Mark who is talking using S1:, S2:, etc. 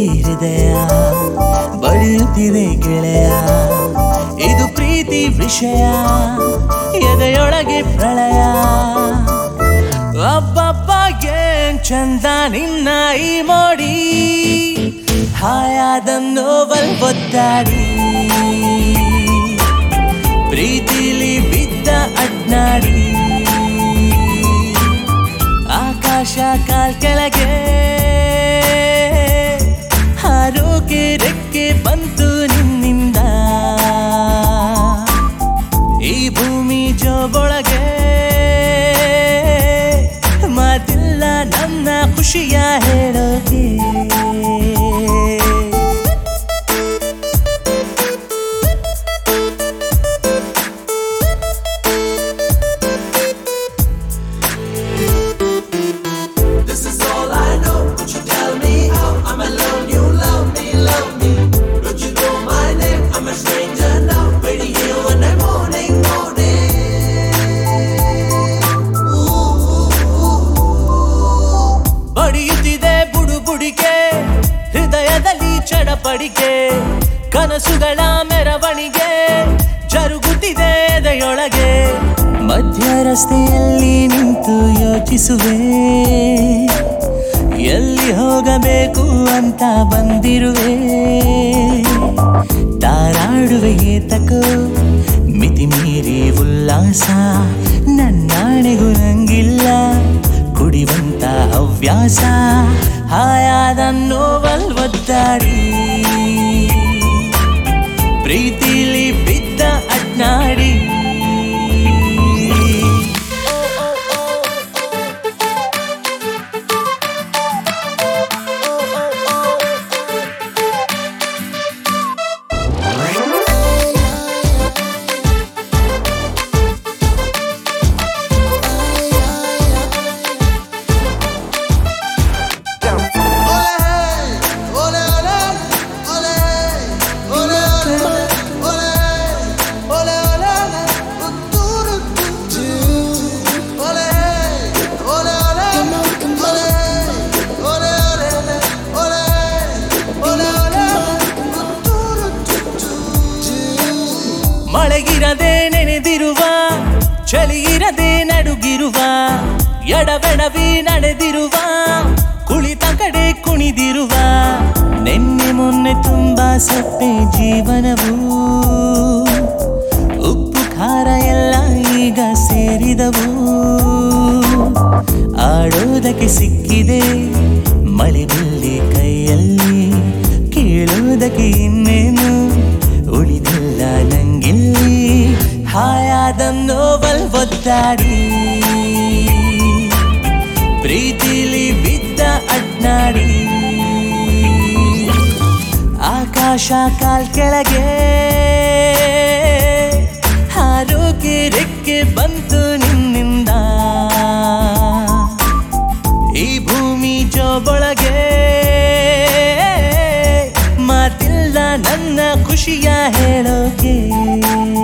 S1: ಹೃದಯ ಬಡಿಯುತ್ತಿದೆ ಗೆಳೆಯ ಇದು ಪ್ರೀತಿ ವಿಷಯ ಎದೆಯೊಳಗೆ ಪ್ರಳಯ ಅಬ್ಬಬ್ಬ ಏನ್ ಚಂದ ನಿನ್ನ ಈ ಮೋಡಿ ಹಾಯಾದ ನೋವಲ್ ಒದ್ದಾಡಿ ಪ್ರೀತಿಲಿ ಬಿದ್ದ ಅಡ್ನಾಡಿ ಆಕಾಶ ಕಾಲ್ ಕೆಳಗೆ ಹಾರೋಕೆ ರೆಕ್ಕೆ ಬಂತು ನಿನ್ನಿಂದ ಈ ಭೂಮಿ ಜೋಬೊಳಗೆ ಮಾತಿಲ್ಲ ನನ್ನ ಖುಷಿಯ ಹೇಳೋಕೆ
S2: This is all I know. Would you tell me how I'm alone? You love me, love me. Don't you know my name? I'm a stranger now. Waiting here when I'm morning, morning.
S1: ಬಡಿಯುತ್ತಿದೆ ಬುಡು ಬುಡಿಕೆ ಹೃದಯದಲ್ಲಿ ಚಡಪಡಿಕೆ ಕನಸುಗಳ ಮೆರವಣಿಗೆ ಜರುಗುತ್ತಿದೆ ಎದೆಯೊಳಗೆ ಮಧ್ಯ ರಸ್ತೆಯಲ್ಲಿ ನಿಂತು ಯೋಚಿಸುವೆ ಎಲ್ಲಿ ಹೋಗಬೇಕು ಅಂತ ಬಂದಿರುವೆ ತಾರಾಡುವೆ ಏತಕೋ ಮಿತಿ ಮೀರಿ ಉಲ್ಲಾಸ ನನ್ನಾಣೆಗೂ ನಂಗಿಲ್ಲ ಕುಡಿವಂತ ಹವ್ಯಾಸ ಹಾಯಾದ ನೋವಲ್ ಒದ್ದಾಡಿ ಪ್ರೀತಿಲಿ ಬಿದ್ದ ಅಡ್ನಾಡಿ ಮಳೆಗಿರದೆ ನೆನೆದಿರುವ ಚಳಿಯಿರದೆ ನಡುಗಿರುವ ಎಡವೆಡವಿ ನಡೆದಿರುವ ಕುಳಿತ ಕಡೆ ಕುಣಿದಿರುವ ನಿನ್ನೆ ಮೊನ್ನೆ ತುಂಬಾ ಸಪ್ಪೆ ಜೀವನವು ಉಪ್ಪು ಖಾರ ಎಲ್ಲ ಈಗ ಸೇರಿದವು ಆಡೋದಕ್ಕೆ ಸಿಕ್ಕಿದೆ ಮಳೆ ಬಿಲ್ಲಿ ಕೈಯಲ್ಲಿ ಕೇಳೋದಕ್ಕೆ ಇನ್ನೇನು ಉಳಿದಿಲ್ಲ ನಂಗಿಲ್ಲಿ ಹಾಯಾದ ನೋವಲ್ ಒದ್ದಾಡಿ ಪ್ರೀತಿಲಿ ಬಿದ್ದ ಅಡ್ನಾಡಿ ಆಕಾಶ ಕಾಲ್ ಕೆಳಗೆ ಹಾರೋಕೆ ರೆಕ್ಕೆ ಬಂತು ನಿನ್ನಿಂದ ಈ ಭೂಮಿ ಜೋಬೊಳಗೆ ಮಾತಿಲ್ಲ ನನ್ನ ಖುಷಿಯ ಹೇಳೋಕೆ